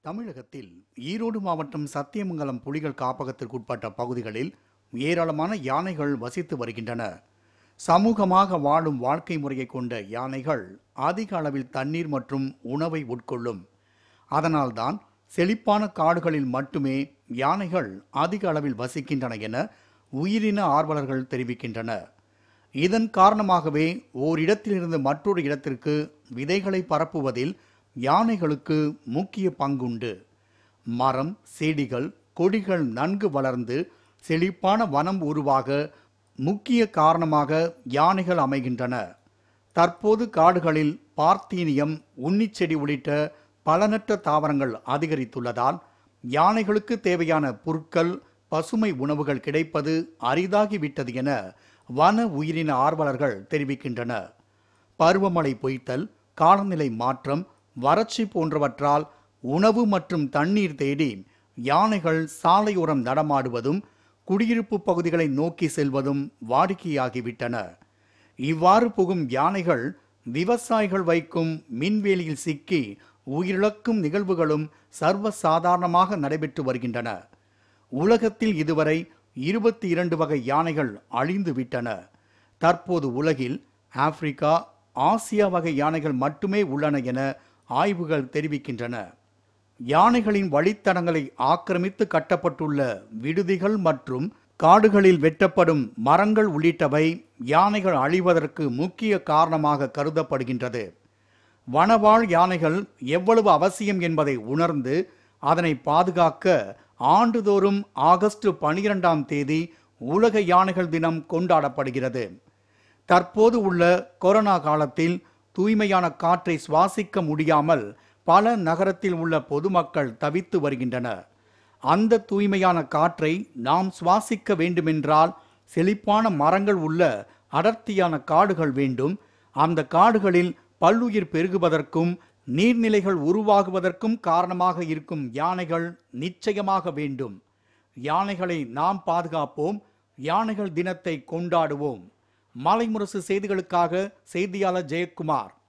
தமிழகத்தில் ஈரோடு மாவட்டம் சத்தியமங்கலம் புலிகள் காப்பகத்திற்குட்பட்ட பகுதிகளில் ஏராளமான யானைகள் வசித்து வருகின்றன சமூகமாக வாழும் வாழ்க்கை முறையை கொண்ட யானைகள் அதிக அளவில் தண்ணீர் மற்றும் உணவை உட்கொள்ளும் அதனால்தான் செழிப்பான காடுகளில் மட்டுமே யானைகள் அதிக அளவில் வசிக்கின்றன என உயிரின ஆர்வலர்கள் தெரிவிக்கின்றனர் இதன் காரணமாகவே ஓரிடத்திலிருந்து மற்றொரு இடத்திற்கு விதைகளை பரப்புவதில் யானைகளுக்கு முக்கிய பங்குண்டு மரம் செடிகள் கொடிகள் நன்கு வளர்ந்து செழிப்பான வனம் உருவாக முக்கிய காரணமாக யானைகள் அமைகின்றன தற்போது காடுகளில் பார்த்தீனியம் உன்னிச்செடி உள்ளிட்ட பலனற்ற தாவரங்கள் அதிகரித்துள்ளதால் யானைகளுக்கு தேவையான புற்கள் பசுமை உணவுகள் கிடைப்பது அரிதாகிவிட்டது என வன உயிரின ஆர்வலர்கள் தெரிவிக்கின்றனர் பருவமழை பொய்த்தல் காலநிலை மாற்றம் வறட்சி போன்றவற்றால் உணவு மற்றும் தண்ணீர் தேடி யானைகள் சாலையோரம் நடமாடுவதும் குடியிருப்பு பகுதிகளை நோக்கி செல்வதும் வாடிக்கையாகிவிட்டன இவ்வாறு புகும் யானைகள் விவசாயிகள் வைக்கும் மின்வேலியில் சிக்கி உயிரிழக்கும் நிகழ்வுகளும் சர்வசாதாரணமாக நடைபெற்று வருகின்றன உலகத்தில் இதுவரை இருபத்தி இரண்டு வகை யானைகள் அழிந்து விட்டன தற்போது உலகில் ஆப்பிரிக்கா ஆசியா வகை யானைகள் மட்டுமே உள்ளன என ஆய்வுகள் தெரிவிக்கின்றன யானைகளின் வழித்தடங்களை ஆக்கிரமித்து கட்டப்பட்டுள்ள விடுதிகள் மற்றும் காடுகளில் வெட்டப்படும் மரங்கள் உள்ளிட்டவை யானைகள் அழிவதற்கு முக்கிய காரணமாக கருதப்படுகின்றது வனவாழ் யானைகள் எவ்வளவு அவசியம் என்பதை உணர்ந்து அதனை பாதுகாக்க ஆண்டுதோறும் ஆகஸ்ட் பனிரெண்டாம் தேதி உலக யானைகள் தினம் கொண்டாடப்படுகிறது தற்போது உள்ள கொரோனா காலத்தில் தூய்மையான காற்றை சுவாசிக்க முடியாமல் பல நகரத்தில் உள்ள பொதுமக்கள் தவித்து வருகின்றனர் அந்த தூய்மையான காற்றை நாம் சுவாசிக்க வேண்டுமென்றால் செழிப்பான மரங்கள் உள்ள அடர்த்தியான காடுகள் வேண்டும் அந்த காடுகளில் பல்லுயிர் பெருகுவதற்கும் நீர்நிலைகள் உருவாகுவதற்கும் காரணமாக இருக்கும் யானைகள் நிச்சயமாக வேண்டும் யானைகளை நாம் பாதுகாப்போம் யானைகள் தினத்தை கொண்டாடுவோம் மலைமுரசு செய்திகளுக்காக செய்தியாளர் ஜெயக்குமார்